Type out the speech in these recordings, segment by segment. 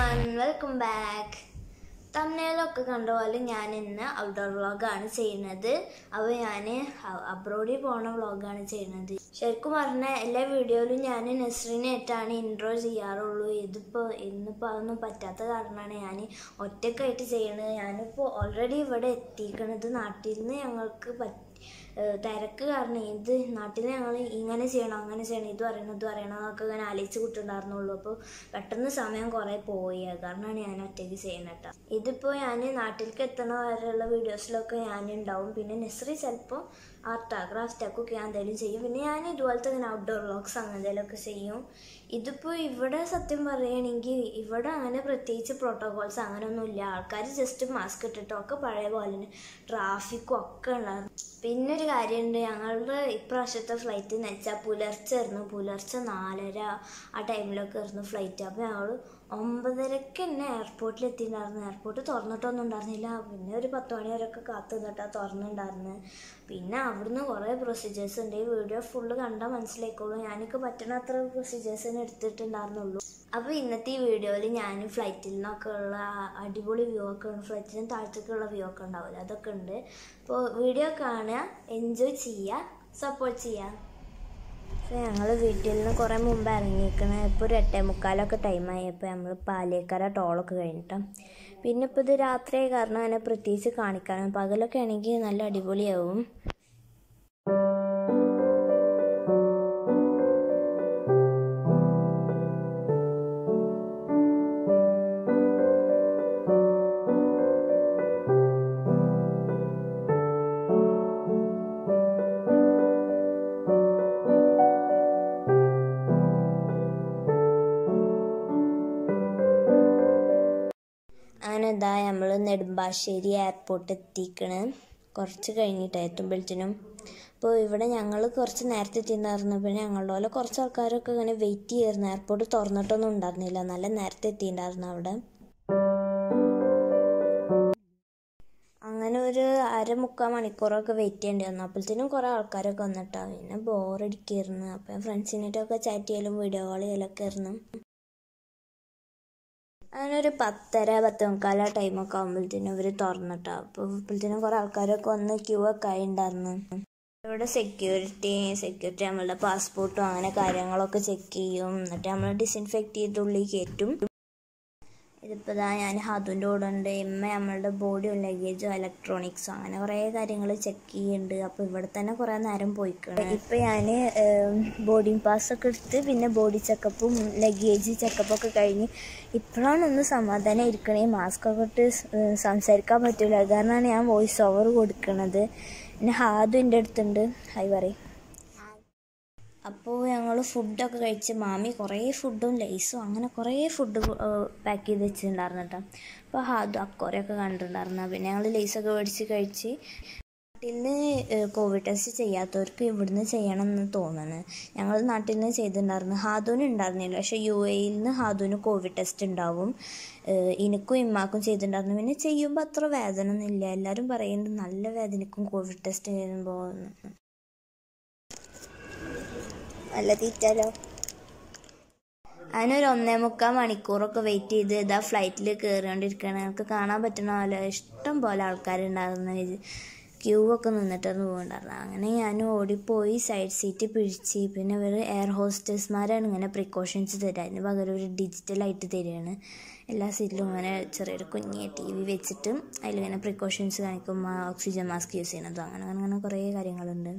one welcome back തമ്മിലൊക്കെ കണ്ട പോലെ ഞാൻ ഇന്ന് ഔട്ട്ഡോർ വ്ളോഗാണ് ചെയ്യുന്നത് അപ്പോൾ ഞാൻ അബ്രോഡിൽ പോണ വ്ളോഗാണ് ചെയ്യുന്നത് ശരിക്കും പറഞ്ഞാൽ എല്ലാ വീഡിയോയിലും ഞാൻ നസ്രീനായിട്ടാണ് ഇൻട്രോ ചെയ്യാറുള്ളൂ ഇതിപ്പോൾ ഇന്നിപ്പോൾ അതൊന്നും പറ്റാത്ത കാരണമാണ് ഞാൻ ഒറ്റക്കായിട്ട് ചെയ്യണത് ഞാനിപ്പോൾ ഓൾറെഡി ഇവിടെ എത്തിക്കണത് നാട്ടിൽ നിന്ന് ഞങ്ങൾക്ക് പറ്റ ഏഹ് തിരക്ക് കാരണം ഇത് നാട്ടിൽ ഞങ്ങൾ ഇങ്ങനെ ചെയ്യണം അങ്ങനെ ചെയ്യണം ഇത് പറയണം ഇത് പറയണം എന്നൊക്കെ ഇങ്ങനെ ആലോചിച്ച് കൂട്ടുണ്ടായിരുന്നുള്ളൂ അപ്പോൾ പെട്ടെന്ന് സമയം കുറേ പോയി അത് കാരണമാണ് ഞാൻ ഒറ്റയ്ക്ക് ചെയ്യുന്നത് കേട്ടോ ഇതിപ്പോൾ ഞാൻ നാട്ടിലേക്ക് എത്തണ വരെയുള്ള വീഡിയോസിലൊക്കെ ഞാൻ ഉണ്ടാവും പിന്നെ നെസറി ചിലപ്പോൾ ആർട്ടാ ക്രാഫ്റ്റൊക്കെ ഞാൻ എന്തെങ്കിലും ചെയ്യും പിന്നെ ഞാൻ ഇതുപോലത്തെ ഇങ്ങനെ ഔട്ട്ഡോർ വ്ളോഗ്സ് അങ്ങനെ എന്തെങ്കിലുമൊക്കെ ചെയ്യും ഇതിപ്പോൾ ഇവിടെ സത്യം പറയുകയാണെങ്കിൽ ഇവിടെ അങ്ങനെ പ്രത്യേകിച്ച് പ്രോട്ടോകോൾസ് അങ്ങനെയൊന്നുമില്ല ആൾക്കാർ ജസ്റ്റ് മാസ്ക് ഇട്ടിട്ടൊക്കെ പഴയ പോലെ തന്നെ ട്രാഫിക്കും ഒക്കെ ഉണ്ടായിരുന്നു പിന്നെ ഒരു കാര്യമുണ്ട് ഞങ്ങളുടെ ഇപ്രാവശ്യത്തെ ഫ്ലൈറ്റ് എന്ന് വെച്ചാൽ പുലർച്ചെ ആയിരുന്നു പുലർച്ചെ നാലര ആ ടൈമിലൊക്കെ ആയിരുന്നു ഫ്ലൈറ്റ് അപ്പോൾ ഞങ്ങൾ ഒമ്പതരക്ക് തന്നെ എയർപോർട്ടിൽ എത്തിയിട്ടുണ്ടായിരുന്നു എയർപോർട്ട് തുറന്നിട്ടൊന്നും ഉണ്ടായിരുന്നില്ല പിന്നെ ഒരു പത്ത് മണി വരെയൊക്കെ കാത്തു നിന്നിട്ടാണ് തുറന്നിട്ടുണ്ടായിരുന്നു പിന്നെ അവിടുന്ന് കുറേ പ്രൊസീജിയേഴ്സ് ഉണ്ട് ഈ വീഡിയോ ഫുള്ള് കണ്ടാൽ മനസ്സിലായിക്കോളൂ ഞാനൊക്കെ പറ്റുന്ന അത്ര പ്രൊസീജിയേഴ്സിന് എടുത്തിട്ടുണ്ടായിരുന്നുള്ളൂ അപ്പോൾ ഇന്നത്തെ ഈ വീഡിയോയിൽ ഞാൻ ഫ്ലൈറ്റിൽ നിന്നൊക്കെ ഉള്ള ആ അടിപൊളി വ്യൂ ഒക്കെ ഉണ്ട് ഫ്ലൈറ്റിന് താഴത്തേക്കുള്ള വ്യൂ ഒക്കെ ഉണ്ടാവില്ല അതൊക്കെ ഉണ്ട് അപ്പോൾ വീഡിയോ കാണുക എൻജോയ് ചെയ്യുക സപ്പോർട്ട് ചെയ്യുക ഞങ്ങൾ വീട്ടിൽ നിന്ന് കുറേ മുമ്പ് ഇറങ്ങിയിരിക്കണ ഇപ്പോൾ ഒരു എട്ടേ മുക്കാലൊക്കെ ടൈമായി ഇപ്പോൾ നമ്മൾ പാലിയേക്കര ടോളൊക്കെ കഴിഞ്ഞിട്ടാണ് പിന്നെ ഇപ്പോൾ ഇത് രാത്രിയായി കാരണം അതിനെ പ്രത്യേകിച്ച് കാണിക്കാനും പകലൊക്കെ ആണെങ്കിൽ നല്ല അടിപൊളിയാവും അങ്ങനെ ഇതാ നമ്മൾ നെടുമ്പാശ്ശേരി എയർപോർട്ട് എത്തിക്കണ് കുറച്ച് കഴിഞ്ഞിട്ട് എത്തുമ്പോഴത്തേനും അപ്പോൾ ഇവിടെ ഞങ്ങൾ കുറച്ച് നേരത്തെ എത്തിയിട്ടുണ്ടായിരുന്നു പിന്നെ ഞങ്ങളുടെ പോലെ കുറച്ച് ആൾക്കാരൊക്കെ ഇങ്ങനെ വെയിറ്റ് ചെയ്യായിരുന്നു എയർപോർട്ട് തുറന്നിട്ടൊന്നും ഉണ്ടായിരുന്നില്ല നല്ല നേരത്തെ എത്തിയിട്ടുണ്ടായിരുന്നു അവിടെ അങ്ങനെ ഒരു അര മുക്കാൽ മണിക്കൂറൊക്കെ വെയിറ്റ് ചെയ്യേണ്ടി വന്നു അപ്പോഴത്തേനും കുറേ ആൾക്കാരൊക്കെ വന്നിട്ടാണ് പിന്നെ ബോറടിക്കായിരുന്നു അപ്പം ഫ്രണ്ട്സിനായിട്ടൊക്കെ ചാറ്റ് ചെയ്യലും വീഡിയോ കോൾ ചെയ്യലൊക്കെ ആയിരുന്നു അങ്ങനെ ഒരു പത്തര പത്ത് മുക്കാല ടൈമൊക്കെ ആകുമ്പോഴത്തേനും ഇവർ തുറന്നിട്ടാ അപ്പോൾ അപ്പോഴത്തേനും കുറേ ആൾക്കാരൊക്കെ വന്ന് ക്യൂ ഒക്കെ ആയിണ്ടായിരുന്നു ഇവിടെ സെക്യൂരിറ്റി സെക്യൂരിറ്റി നമ്മളുടെ പാസ്പോർട്ടും അങ്ങനെ കാര്യങ്ങളൊക്കെ ചെക്ക് ചെയ്യും എന്നിട്ട് നമ്മൾ ഡിസിൻഫെക്റ്റ് ചെയ്ത് ഉള്ളിൽ കയറ്റും ഇതിപ്പോൾ ഇതാ ഞാൻ ഹാദുൻ്റെ കൂടെ ഉണ്ട് എമ്മ നമ്മളുടെ ബോഡിയും ലഗേജും ഇലക്ട്രോണിക്സും അങ്ങനെ കുറേ കാര്യങ്ങൾ ചെക്ക് ചെയ്യുന്നുണ്ട് അപ്പോൾ ഇവിടെ തന്നെ കുറേ നേരം പോയിക്കണം ഇപ്പോൾ ഞാൻ ബോർഡിംഗ് പാസ്സൊക്കെ എടുത്ത് പിന്നെ ബോഡി ചെക്കപ്പും ലഗേജ് ചെക്കപ്പൊക്കെ കഴിഞ്ഞ് ഇപ്പോഴാണ് ഒന്ന് സമാധാനം ഇരിക്കണേ മാസ്ക് ഒക്കെ ഇട്ട് സംസാരിക്കാൻ പറ്റില്ല അത് കാരണമാണ് ഞാൻ വോയിസ് ഓവർ കൊടുക്കണത് പിന്നെ ഹാദു എൻ്റെ അടുത്തുണ്ട് ഹായ് പറയും അപ്പോൾ ഞങ്ങൾ ഫുഡൊക്കെ കഴിച്ച് മാമി കുറേ ഫുഡും ലൈസും അങ്ങനെ കുറേ ഫുഡ് പാക്ക് ചെയ്ത് വെച്ചിട്ടുണ്ടായിരുന്നു കേട്ടോ അപ്പോൾ അത് അക്കോരൊക്കെ കണ്ടിട്ടുണ്ടായിരുന്നു പിന്നെ ഞങ്ങൾ ലൈസൊക്കെ മേടിച്ച് കഴിച്ച് നാട്ടിൽ നിന്ന് കോവിഡ് ടെസ്റ്റ് ചെയ്യാത്തവർക്ക് ഇവിടുന്ന് ചെയ്യണം എന്ന് തോന്നുന്നു ഞങ്ങൾ നാട്ടിൽ നിന്ന് ചെയ്തിട്ടുണ്ടായിരുന്നു ഹാദുവിന് ഉണ്ടായിരുന്നില്ല പക്ഷേ യു എയിൽ നിന്ന് ഹാദുവിന് കോവിഡ് ടെസ്റ്റ് ഉണ്ടാവും എനിക്കും ഇമ്മാക്കും ചെയ്തിട്ടുണ്ടായിരുന്നു പിന്നെ ചെയ്യുമ്പോൾ അത്ര വേദന ഒന്നുമില്ല എല്ലാവരും പറയുന്നുണ്ട് നല്ല വേദനയ്ക്കും കോവിഡ് ടെസ്റ്റ് ചെയ്യുമ്പോൾ നല്ല തീറ്റാലോ അതിനൊരു ഒന്നേ മുക്കാൽ മണിക്കൂറൊക്കെ വെയിറ്റ് ചെയ്ത് ഇതാ ഫ്ലൈറ്റിൽ കയറിക്കൊണ്ടിരിക്കുകയാണ് നമുക്ക് കാണാൻ പറ്റുന്ന പോലെ ഇഷ്ടം പോലെ ആൾക്കാരുണ്ടായിരുന്നു ക്യൂ ഒക്കെ നിന്നിട്ടായിരുന്നു പോകുന്നുണ്ടായിരുന്നു അങ്ങനെ ഞാൻ ഓടിപ്പോയി സൈഡ് സീറ്റ് പിടിച്ച് പിന്നെ ഇവർ എയർ ഹോസ്റ്റേഴ്സ്മാരാണ് ഇങ്ങനെ പ്രിക്കോഷൻസ് തരിക അതിന് പകരം ഒരു ഡിജിറ്റലായിട്ട് തരികയാണ് എല്ലാ സീറ്റിലും ഇങ്ങനെ ചെറിയൊരു കുഞ്ഞിയ ടി വി വെച്ചിട്ട് അതിലിങ്ങനെ പ്രിക്കോഷൻസ് കാണിക്കും ഓക്സിജൻ മാസ്ക് യൂസ് ചെയ്യുന്നതും അങ്ങനെ അങ്ങനെ കുറേ കാര്യങ്ങളുണ്ട്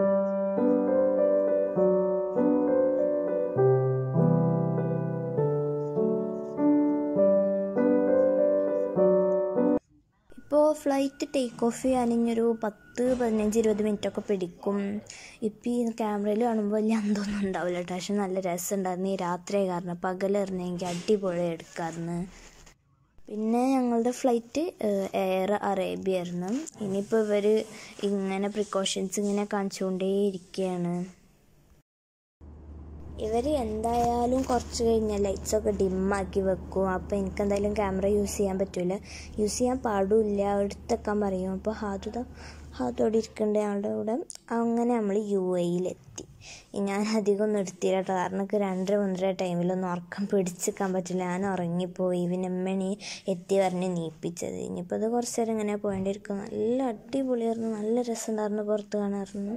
ഇപ്പോൾ ഫ്ലൈറ്റ് ടേക്ക് ഓഫ് ചെയ്യാനിങ്ങൊരു പത്ത് പതിനഞ്ച് ഇരുപത് മിനിറ്റ് ഒക്കെ പിടിക്കും ഇപ്പം ഈ ക്യാമറയിൽ കാണുമ്പോൾ വലിയ അന്തൊന്നും ഉണ്ടാവില്ല കേട്ടോ പക്ഷെ നല്ല രസമുണ്ടായിരുന്നു ഈ രാത്രി കാരണം പകലിറങ്ങിയെങ്കിൽ അടിപൊളി എടുക്കാമായിരുന്നു പിന്നെ ഞങ്ങളുടെ ഫ്ലൈറ്റ് എയർ അറേബ്യ ആയിരുന്നു ഇനിയിപ്പോൾ ഇവർ ഇങ്ങനെ പ്രിക്കോഷൻസ് ഇങ്ങനെ കാണിച്ചുകൊണ്ടേ ഇരിക്കുകയാണ് ഇവർ എന്തായാലും കുറച്ച് കഴിഞ്ഞാൽ ലൈറ്റ്സൊക്കെ ഡിമ്മാക്കി വെക്കും അപ്പോൾ എനിക്ക് എന്തായാലും ക്യാമറ യൂസ് ചെയ്യാൻ പറ്റില്ല യൂസ് ചെയ്യാൻ പാടില്ല എടുത്തേക്കാൻ പറയും അപ്പോൾ ഹാദുത ഹാദോടെ ഇരിക്കുന്നുണ്ട് ഞങ്ങളുടെ കൂടെ അങ്ങനെ നമ്മൾ യു എയിലെത്തി ഞാൻ അധികം ഒന്നും എടുത്തില്ല കേട്ടോ കാരണം എനിക്ക് രണ്ടര മൂന്നര ടൈമിലൊന്നും ഉറക്കം പിടിച്ചിക്കാൻ പറ്റില്ല ഞാൻ ഉറങ്ങിപ്പോയി പിന്നെ അമ്മണി എത്തി പറഞ്ഞ് നീപ്പിച്ചത് ഇനിയിപ്പോൾ അത് കുറച്ച് നേരം ഇങ്ങനെ പോകേണ്ടിയിരിക്കും നല്ല അടിപൊളിയായിരുന്നു നല്ല രസമുണ്ടായിരുന്നു പുറത്ത് കാണാറുണ്ട്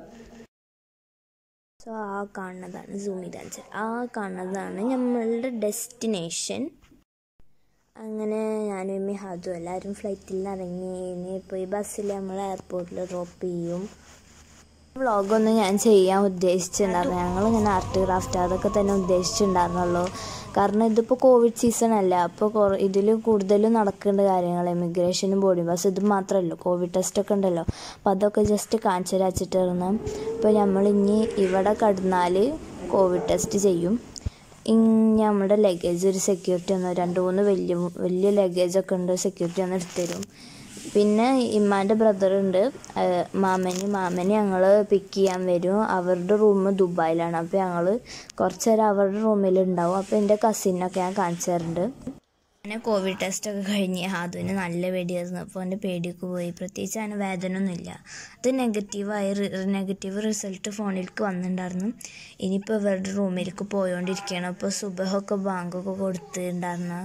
സോ ആ കാണുന്നതാണ് സൂം ചെയ്ത് കാണിച്ചത് ആ കാണുന്നതാണ് നമ്മളുടെ ഡെസ്റ്റിനേഷൻ അങ്ങനെ ഞാനും എമ്മി ഹാദും എല്ലാവരും ഫ്ലൈറ്റിൽ നിന്ന് ഇറങ്ങി ഇനിയിപ്പോൾ ഈ ബസ്സിൽ നമ്മൾ എയർപോർട്ടിൽ ഡ്രോപ്പ് ചെയ്യും വ്ളോഗൊന്നും ഞാൻ ചെയ്യാൻ ഉദ്ദേശിച്ചിട്ടുണ്ടായിരുന്നു ഞങ്ങൾ ഇങ്ങനെ ആർട്ട് ക്രാഫ്റ്റ് അതൊക്കെ തന്നെ ഉദ്ദേശിച്ചിട്ടുണ്ടായിരുന്നുള്ളൂ കാരണം ഇതിപ്പോൾ കോവിഡ് സീസൺ അല്ല അപ്പോൾ കുറേ ഇതിൽ കൂടുതലും നടക്കേണ്ട കാര്യങ്ങൾ എമിഗ്രേഷനും ബോർഡിംഗ് ബസ് ഇത് മാത്രമല്ലോ കോവിഡ് ടെസ്റ്റ് ഒക്കെ ഉണ്ടല്ലോ അപ്പോൾ അതൊക്കെ ജസ്റ്റ് കാണിച്ചു തരാച്ചിട്ടായിരുന്നു ഇപ്പോൾ നമ്മൾ ഇനി ഇവിടെ കടന്നാൽ കോവിഡ് ടെസ്റ്റ് ചെയ്യും ഇനി നമ്മുടെ ലഗേജ് ഒരു സെക്യൂരിറ്റി ഒന്ന് രണ്ട് മൂന്ന് വലിയ വലിയ ലഗേജൊക്കെ ഉണ്ട് സെക്യൂരിറ്റി ഒന്ന് എടുത്തുതരും പിന്നെ ഇമ്മാൻ്റെ ബ്രദറുണ്ട് മാമന് മാമന് ഞങ്ങൾ പിക്ക് ചെയ്യാൻ വരും അവരുടെ റൂം ദുബായിലാണ് അപ്പോൾ ഞങ്ങൾ കുറച്ച് നേരം അവരുടെ റൂമിലുണ്ടാവും അപ്പോൾ എൻ്റെ കസിനൊക്കെ ഞാൻ കാണിച്ചു തരുന്നുണ്ട് അങ്ങനെ കോവിഡ് ടെസ്റ്റൊക്കെ കഴിഞ്ഞ് അതിന് നല്ല പേടിയായിരുന്നു അപ്പോൾ എൻ്റെ പേടിയൊക്കെ പോയി പ്രത്യേകിച്ച് അതിന് വേദനയൊന്നുമില്ല അത് നെഗറ്റീവായി നെഗറ്റീവ് റിസൾട്ട് ഫോണിലേക്ക് വന്നിട്ടുണ്ടായിരുന്നു ഇനിയിപ്പോൾ ഇവരുടെ റൂമിലേക്ക് പോയോണ്ടിരിക്കുകയാണ് അപ്പോൾ സുബഹൊക്കെ ബാങ്കൊക്കെ കൊടുത്തിട്ടുണ്ടായിരുന്നു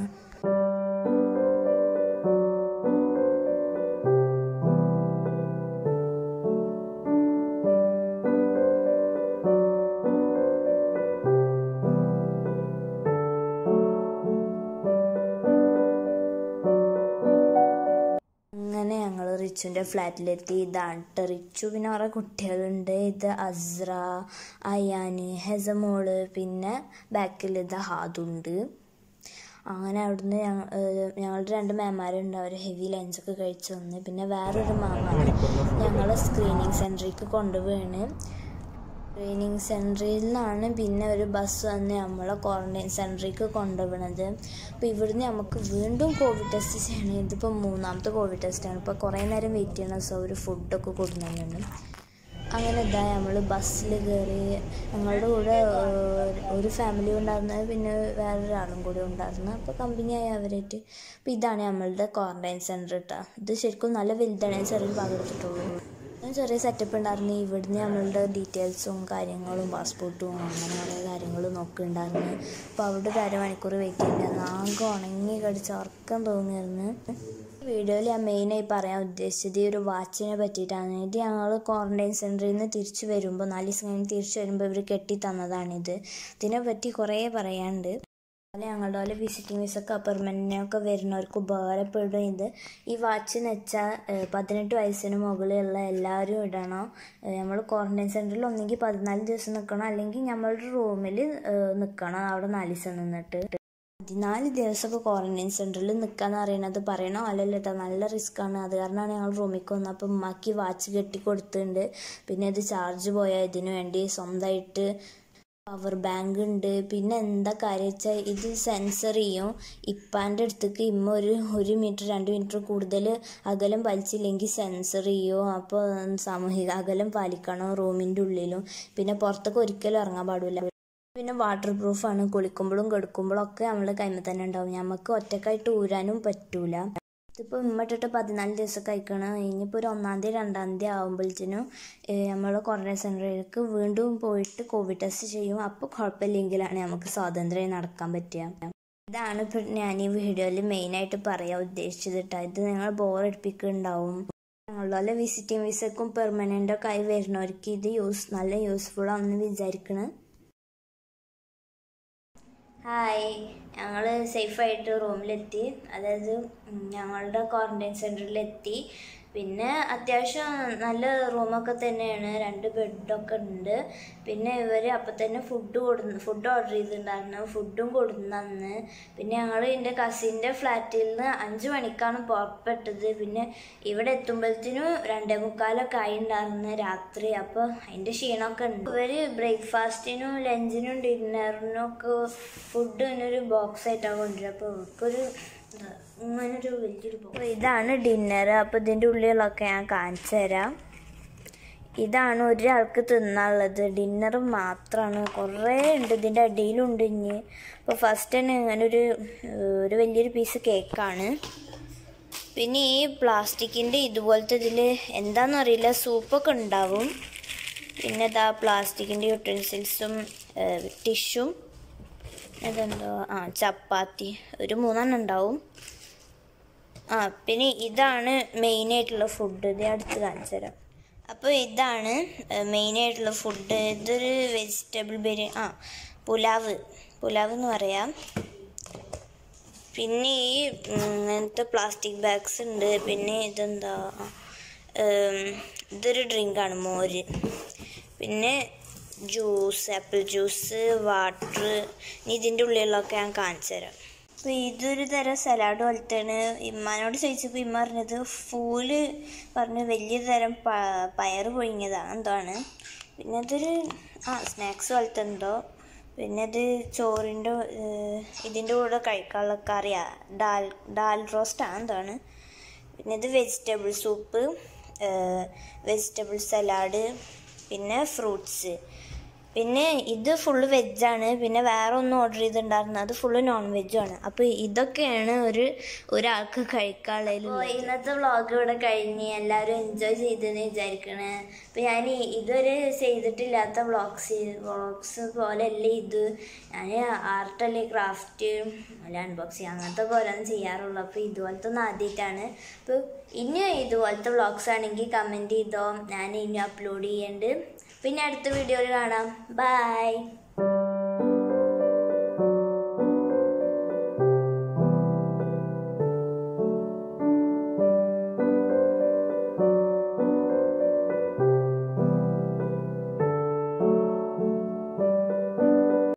അങ്ങനെ ഞങ്ങൾ റിച്ചുവിൻ്റെ ഫ്ലാറ്റിലെത്തി ഇതാണ് ട്ടോ റിച്ചു പിന്നെ കുറേ കുട്ടികളുണ്ട് ഇത് അസ്ര അയാന് ഹെസമോള് പിന്നെ ബാക്കിൽ ഇത് ഹാദുണ്ട് അങ്ങനെ അവിടുന്ന് ഞങ്ങൾ ഞങ്ങളുടെ രണ്ട് മാമാരുണ്ട് അവർ ഹെവി ലഞ്ചൊക്കെ കഴിച്ച് വന്ന് പിന്നെ വേറൊരു മാമാണ് ഞങ്ങളെ സ്ക്രീനിങ് സെൻറ്ററിലേക്ക് കൊണ്ടുപോവാണ് സ്ക്രീനിങ് സെൻറ്ററിൽ നിന്നാണ് പിന്നെ ഒരു ബസ് വന്ന് നമ്മളെ ക്വാറന്റൈൻ സെൻറ്ററിലേക്ക് കൊണ്ടുപോകണത് അപ്പോൾ ഇവിടുന്ന് നമുക്ക് വീണ്ടും കോവിഡ് ടെസ്റ്റ് ചെയ്യണം ഇതിപ്പോൾ മൂന്നാമത്തെ കോവിഡ് ടെസ്റ്റാണ് ഇപ്പോൾ കുറേ നേരം വെയിറ്റ് ചെയ്യണം സോ ഒരു ഫുഡൊക്കെ കൊടുക്കുന്നുണ്ട് അങ്ങനെ ഇതാ നമ്മൾ ബസ്സിൽ കയറി ഞങ്ങളുടെ കൂടെ ഒരു ഫാമിലി ഉണ്ടായിരുന്നു പിന്നെ വേറൊരാളും കൂടി ഉണ്ടായിരുന്നു അപ്പോൾ കമ്പനിയായി അവരായിട്ട് അപ്പോൾ ഇതാണ് നമ്മളുടെ ക്വാറന്റൈൻ സെൻറ്റർ കേട്ടോ ഇത് ശരിക്കും നല്ല വലുതാണ് ഞാൻ ചെറിയൊരു ഭാഗം എടുത്തിട്ടുള്ളൂ ചെറിയ സെറ്റപ്പ് ഉണ്ടായിരുന്നു ഇവിടുന്ന് നമ്മളുടെ ഡീറ്റെയിൽസും കാര്യങ്ങളും പാസ്പോർട്ടും അങ്ങനെ കുറേ കാര്യങ്ങളും നോക്കുന്നുണ്ടായിരുന്നു അപ്പോൾ അവിടെ ഒരു അരമണിക്കൂർ വെയിറ്റ് ചെയ്തിട്ടുണ്ടായിരുന്നു ആകെ ഉണങ്ങി കടിച്ച് ഉറക്കം തോന്നിയിരുന്നു വീഡിയോയിൽ ഞാൻ മെയിനായി പറയാൻ ഉദ്ദേശിച്ചത് ഈ ഒരു വാച്ചിനെ പറ്റിയിട്ടാണ് ഇത് ഞങ്ങൾ ക്വാറന്റൈൻ സെൻറ്ററിൽ നിന്ന് തിരിച്ചു വരുമ്പോൾ നാല് ദിവസം കഴിഞ്ഞ് തിരിച്ചു വരുമ്പോൾ ഇവർ കെട്ടി തന്നതാണിത് ഇതിനെപ്പറ്റി കുറേ പറയാനുണ്ട് അതുപോലെ ഞങ്ങളുടെ പോലെ വിസിറ്റിംഗ് വിസൊക്കെ പെർമനൻ്റൊക്കെ വരുന്നവർക്ക് ഉപകാരപ്പെടും ഇത് ഈ വാച്ച് എന്ന് വെച്ചാൽ പതിനെട്ട് വയസ്സിന് മുകളിലുള്ള എല്ലാവരും ഇടണം നമ്മൾ ക്വാറന്റൈൻ സെൻറ്ററിൽ ഒന്നെങ്കിൽ പതിനാല് ദിവസം നിൽക്കണം അല്ലെങ്കിൽ നമ്മളുടെ റൂമിൽ നിൽക്കണം അവിടെ നാല് ദിവസം നിന്നിട്ട് പതിനാല് ദിവസമൊക്കെ ക്വാറന്റൈൻ സെൻറ്ററിൽ നിൽക്കാന്ന് പറയുന്നത് പറയണോ അല്ലല്ലോ കേട്ടോ നല്ല റിസ്ക് ആണ് അത് കാരണമാണ് ഞങ്ങൾ റൂമിലേക്ക് വന്നത് അപ്പം ഉമ്മാക്കി വാച്ച് കെട്ടി കൊടുത്തിട്ടുണ്ട് പിന്നെ ഇത് ചാർജ് പോയാൽ ഇതിനു വേണ്ടി സ്വന്തമായിട്ട് പവർ ബാങ്ക് ഉണ്ട് പിന്നെ എന്താ കാര്യം വെച്ചാൽ ഇത് സെൻസർ ചെയ്യും ഇപ്പാൻ്റെ അടുത്തേക്ക് ഇമ്മ ഒരു ഒരു മീറ്റർ രണ്ട് മീറ്റർ കൂടുതൽ അകലം വലിച്ചില്ലെങ്കിൽ സെൻസർ ചെയ്യും അപ്പോൾ സാമൂഹിക അകലം പാലിക്കണം റൂമിൻ്റെ ഉള്ളിലും പിന്നെ പുറത്തേക്ക് ഒരിക്കലും ഇറങ്ങാൻ പാടില്ല പിന്നെ വാട്ടർ പ്രൂഫാണ് കുളിക്കുമ്പോഴും കെടുക്കുമ്പോഴും ഒക്കെ നമ്മളെ കൈമ തന്നെ ഉണ്ടാവും നമുക്ക് ഒറ്റക്കായിട്ട് ഊരാനും പറ്റൂല ഇതിപ്പോൾ ഇമ്മട്ടിട്ട് പതിനാല് ദിവസം കഴിക്കണം ഇനിയിപ്പോൾ ഒരു ഒന്നാം തീയതി രണ്ടാം തീയതി ആകുമ്പോഴത്തേനും നമ്മൾ ക്വാറന്റൈൻ സെൻറ്ററിലേക്ക് വീണ്ടും പോയിട്ട് കോവിഡ് ടെസ്റ്റ് ചെയ്യും അപ്പോൾ കുഴപ്പമില്ലെങ്കിലാണ് നമുക്ക് സ്വാതന്ത്ര്യം നടക്കാൻ പറ്റുക ഇതാണ് ഇപ്പം ഞാൻ ഈ വീഡിയോയിൽ മെയിനായിട്ട് പറയാൻ ഉദ്ദേശിച്ചത് കേട്ടോ ഇത് നിങ്ങൾ ബോറടിപ്പിക്കുന്നുണ്ടാവും ഞങ്ങളുടെ വിസിറ്റിംഗ് വിസക്കും പെർമനൻ്റൊക്കെ ആയി വരുന്നവർക്ക് ഇത് യൂസ് നല്ല യൂസ്ഫുൾ ആണെന്ന് വിചാരിക്കണം ഹായ് ഞങ്ങൾ സേഫായിട്ട് റൂമിലെത്തി അതായത് ഞങ്ങളുടെ ക്വാറന്റൈൻ സെൻറ്ററിലെത്തി പിന്നെ അത്യാവശ്യം നല്ല റൂമൊക്കെ തന്നെയാണ് രണ്ട് ബെഡൊക്കെ ഉണ്ട് പിന്നെ ഇവർ അപ്പം തന്നെ ഫുഡ് കൊടുന്ന് ഫുഡ് ഓർഡർ ചെയ്തിട്ടുണ്ടായിരുന്നു ഫുഡും കൊടുന്നു പിന്നെ ഞങ്ങൾ എൻ്റെ കസിൻ്റെ ഫ്ലാറ്റിൽ നിന്ന് അഞ്ച് മണിക്കാണ് പുറപ്പെട്ടത് പിന്നെ ഇവിടെ എത്തുമ്പോഴത്തേനും രണ്ടേ മുക്കാലൊക്കെ ആയിണ്ടായിരുന്നു രാത്രി അപ്പോൾ അതിൻ്റെ ക്ഷീണമൊക്കെ ഉണ്ട് ഇവർ ബ്രേക്ക്ഫാസ്റ്റിനും ലഞ്ചിനും ഡിന്നറിനും ഒക്കെ ഫുഡ് ഒരു ബോക്സ് ആയിട്ടാണ് കൊണ്ടുവരിക അപ്പോൾ ഇവർക്കൊരു ഇങ്ങനൊരു വലിയൊരു ബോക്സ് ഇതാണ് ഡിന്നർ അപ്പോൾ ഇതിൻ്റെ ഉള്ളിലൊക്കെ ഞാൻ കാണിച്ചു തരാം ഇതാണ് ഒരാൾക്ക് തിന്നാനുള്ളത് ഡിന്നർ മാത്രമാണ് കുറേ ഉണ്ട് ഇതിൻ്റെ അടിയിലുണ്ട് ഇനി അപ്പോൾ ഫസ്റ്റ് തന്നെ ഇങ്ങനെ ഒരു ഒരു വലിയൊരു പീസ് കേക്കാണ് പിന്നെ ഈ പ്ലാസ്റ്റിക്കിൻ്റെ ഇതുപോലത്തെ ഇതിൽ എന്താണെന്നറിയില്ല സൂപ്പൊക്കെ ഉണ്ടാവും പിന്നെ ഇതാ പ്ലാസ്റ്റിക്കിൻ്റെ യൂട്ടൻസിൽസും ടിഷ്യൂം ഇതെന്തോ ആ ചപ്പാത്തി ഒരു മൂന്നെണ്ണം ഉണ്ടാവും ആ പിന്നെ ഇതാണ് മെയിനായിട്ടുള്ള ഫുഡ് ഇത് ഞാൻ അടുത്ത് കാണിച്ചു തരാം അപ്പോൾ ഇതാണ് മെയിനായിട്ടുള്ള ഫുഡ് ഇതൊരു വെജിറ്റബിൾ ബിരിയാണി ആ പുലാവ് പുലാവ് എന്ന് പറയാം പിന്നെ ഈ ഉം, ഇങ്ങനത്തെ പ്ലാസ്റ്റിക് ബാഗ്സ് ഉണ്ട് പിന്നെ ഇതെന്താ ആ, ഉം, ഇതൊരു ഡ്രിങ്കാണ് മോര് പിന്നെ ജ്യൂസ് ആപ്പിൾ ജ്യൂസ് വാട്ടർ ഇതിൻ്റെ ഉള്ളിലൊക്കെ ഞാൻ കാണിച്ചു തരാം അപ്പോൾ ഇതൊരു തരം സലാഡ് പോലത്തെയാണ് ഇമ്മാനോട് ചോദിച്ചപ്പോൾ ഇമ്മ പറഞ്ഞത് ഫൂല് പറഞ്ഞ് വലിയ തരം പ പയർ പൊഴിഞ്ഞതാണ് എന്താണ് പിന്നെ ഇതൊരു ആ സ്നാക്സ് പോലത്തെ എന്തോ പിന്നെ ഇത് ചോറിൻ്റെ ഇതിൻ്റെ കൂടെ കഴിക്കാനുള്ള കറിയാ ഡാൽ ഡാൽ റോസ്റ്റാണ് എന്താണ് പിന്നെ ഇത് വെജിറ്റബിൾ സൂപ്പ് വെജിറ്റബിൾ സലാഡ് പിന്നെ ഫ്രൂട്ട്സ് പിന്നെ ഇത് ഫുള്ള് വെജാണ് പിന്നെ വേറെ ഒന്നും ഓർഡർ ചെയ്തിട്ടുണ്ടായിരുന്നു അത് ഫുള്ള് നോൺ വെജുമാണ് അപ്പോൾ ഇതൊക്കെയാണ് ഒരു ഒരാൾക്ക് കഴിക്കാനുള്ളതിൽ ഇന്നത്തെ വ്ളോഗ് ഇവിടെ കഴിഞ്ഞ് എല്ലാവരും എൻജോയ് ചെയ്തെന്ന് വിചാരിക്കണേ അപ്പോൾ ഞാൻ ഈ- ഇതുവരെ ചെയ്തിട്ടില്ലാത്ത വ്ളോഗ്സ് വ്ളോഗ്സ് പോലെയല്ല ഇത് ഞാൻ ആർട്ടല്ലേ ക്രാഫ്റ്റ് അല്ല അൺബോക്സിങ് അങ്ങനത്തെ ഒക്കെ ഓരോന്ന് ചെയ്യാറുള്ളൂ അപ്പോൾ ഇതുപോലത്തെ ഒന്ന് ആദ്യമായിട്ടാണ് അപ്പോൾ ഇനിയും ഇതുപോലത്തെ വ്ളോഗ്സ് ആണെങ്കിൽ കമൻറ്റ് ചെയ്തോ ഞാൻ ഇനി അപ്ലോഡ് ചെയ്യുന്നുണ്ട് പിന്നെ അടുത്ത വീഡിയോയിൽ കാണാം ബൈ